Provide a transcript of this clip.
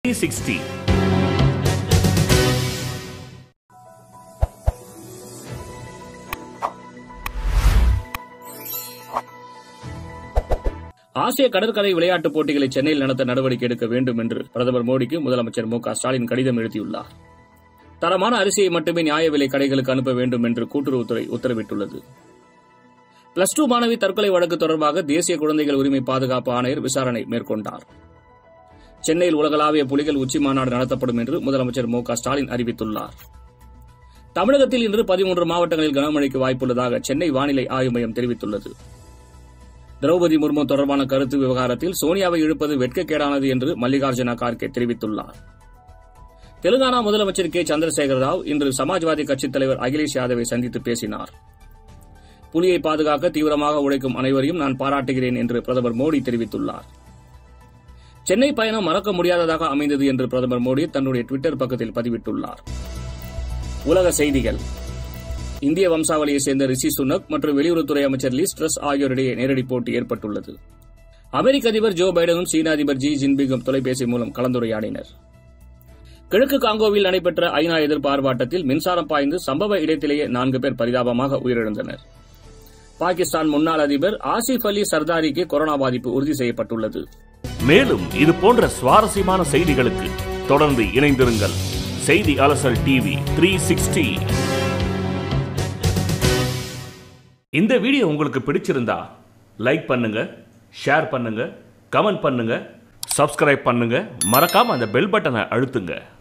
sixty ஆசிய கடற்கரை விளையாட்டுப் போட்டிகளை சென்னையில் நடத்த நடவடிக்கை எடுக்க வேண்டும் என்று பிரதமர் மோடிக்கு முதலமைச்சர் மு க ஸ்டாலின் கடிதம் எழுதியுள்ளார் தரமான அரிசியை மட்டுமே நியாய விலை கடைகளுக்கு அனுப்ப வேண்டும் என்று கூட்டுறவுத்துறை உத்தரவிட்டுள்ளது பிளஸ் டூ மாணவி தற்கொலை வழக்கு தொடர்பாக தேசிய குழந்தைகள் உரிமை பாதுகாப்பு ஆணையர் விசாரணை மேற்கொண்டார் சென்னையில் உலகளாவிய புலிகள் உச்சி மாநாடு நடத்தப்படும் என்று முதலமைச்சர் மு க ஸ்டாலின் அறிவித்துள்ளார் தமிழகத்தில் இன்று பதிமூன்று மாவட்டங்களில் கனமழைக்கு வாய்ப்புள்ளதாக சென்னை வானிலை ஆய்வு மையம் தெரிவித்துள்ளது திரௌபதி முர்மு தொடர்பான கருத்து விவகாரத்தில் சோனியாவை இழுப்பது வெட்கக்கேடானது என்று மல்லிகார்ஜுன கார்கே தெரிவித்துள்ளார் தெலுங்கானா முதலமைச்சர் கே சந்திரசேகர ராவ் இன்று சமாஜ்வாதி கட்சித் தலைவர் அகிலேஷ் யாதவை சந்தித்து பேசினார் புலியை பாதுகாக்க தீவிரமாக உழைக்கும் அனைவரையும் நான் பாராட்டுகிறேன் என்று பிரதமர் மோடி தெரிவித்துள்ளார் சென்னை பயணம் மறக்க முடியாததாக அமைந்தது என்று பிரதமர் மோடி தன்னுடைய டுவிட்டர் பக்கத்தில் பதிவிட்டுள்ளார் உலக செய்திகள் இந்திய வம்சாவளியைச் சேர்ந்த ரிஷி சுனக் மற்றும் வெளியுறவுத்துறை அமைச்சர் லீஸ் ட்ரஸ் ஆகியோரிடையே நேரடி போட்டி ஏற்பட்டுள்ளது அமெரிக்க அதிபர் ஜோ பைடனும் சீன அதிபர் ஜி ஜின்பிங்கும் தொலைபேசி மூலம் கலந்துரையாடினர் கிழக்கு காங்கோவில் நடைபெற்ற ஐநா எதிர்ப்பு ஆர்ப்பாட்டத்தில் மின்சாரம் பாய்ந்து சம்பவ இடத்திலேயே நான்கு பேர் பரிதாபமாக உயிரிழந்தனர் பாகிஸ்தான் முன்னாள் அதிபர் ஆசிப் அலி சர்தாரிக்கு கொரோனா பாதிப்பு உறுதி செய்யப்பட்டுள்ளது மேலும் இது போன்ற சுவாரஸ்யமான செய்திகளுக்கு தொடர்ந்து இணைந்திருங்கள் செய்தி அலசல் டிவி த்ரீ சிக்ஸ்டி இந்த வீடியோ உங்களுக்கு பிடிச்சிருந்தா லைக் பண்ணுங்க ஷேர் பண்ணுங்க கமெண்ட் பண்ணுங்க சப்ஸ்கிரைப் பண்ணுங்க மறக்காம அந்த பெல் பட்டனை அழுத்துங்க